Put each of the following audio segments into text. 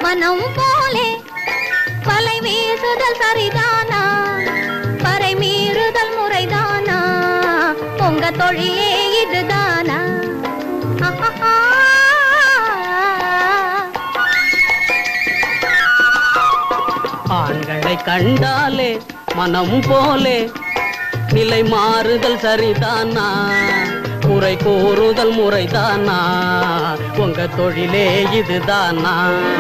மனம் போலே வலை வீசுதல் சரிதானா பறை மீறுதல் முறைதானா உங்க தொழிலே இதுதானா ஆஹாஹா. ஆண்களை கண்டாலே மனம் போலே நிலை மாறுதல் சரிதானா குறை கூறுதல் முறைதானா உங்க தொழிலே இதுதானா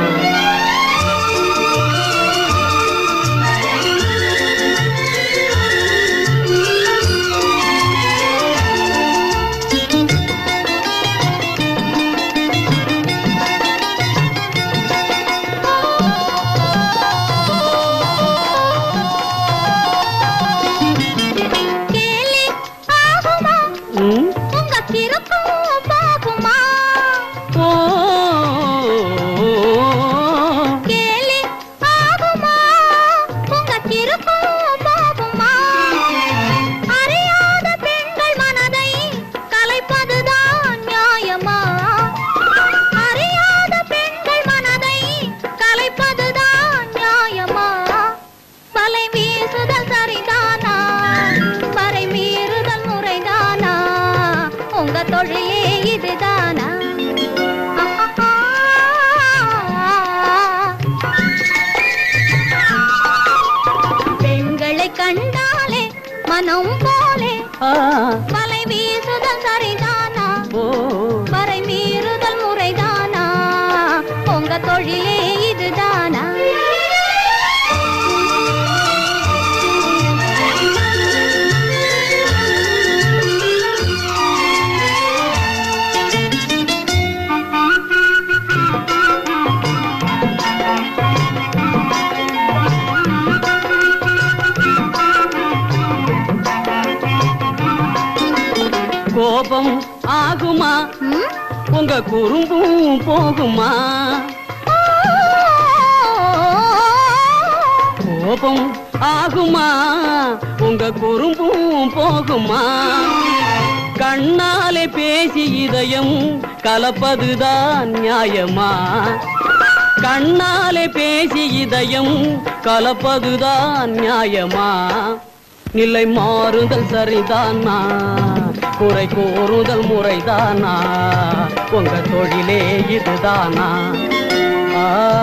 கேலி ஆகுமா ம்? உங்க கிறுக்கும் போகுமா ஓ கேலி ஆகுமா உங்க கிறுக்கும் போகுமா அறியாத பெண்கள் மனதை கலைப்பதுதான் நியாயமா அறியாத பெண்கள் மனதை கலைப்பதுதான் நியாயமா வலை வீசுதல் சரிதானா பறை மீறுதல் முறைதானா உங்க தொழிலே இதுதானா ஆஹாஹா. பெண்களை கண்டாலே மனம் போலே ஆ, வலை வீசுதல் சரிதானா ஓ வரை மீறுதல் முறைதானா உங்க தொழிலே இதுதானா கோபம் ஆகுமா ம்? உங்க குறும்பும் போகுமா கோபம் ஆகுமா உங்க குறும்பும் போகுமா கண்ணாலே பேசி இதயம் கலப்பதுதான் நியாயமா கண்ணாலே பேசி இதயம் கலப்பதுதான் நியாயமா நிலை மாறுதல் சரிதானா குறை கூறுதல் முறைதானா உங்க தொழிலே இதுதானா ஆ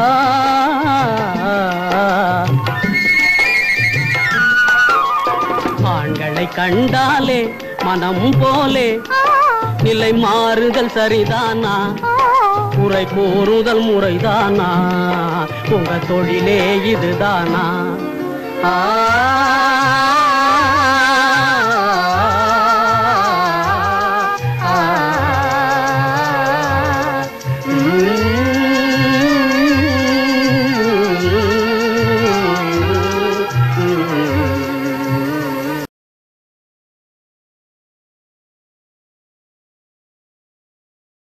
ஆண்களை கண்டாலே மனம் போலே நிலை மாறுதல் சரிதானா குறை கூறுதல் முறைதானா உங்க தொழிலே இதுதானா ஆ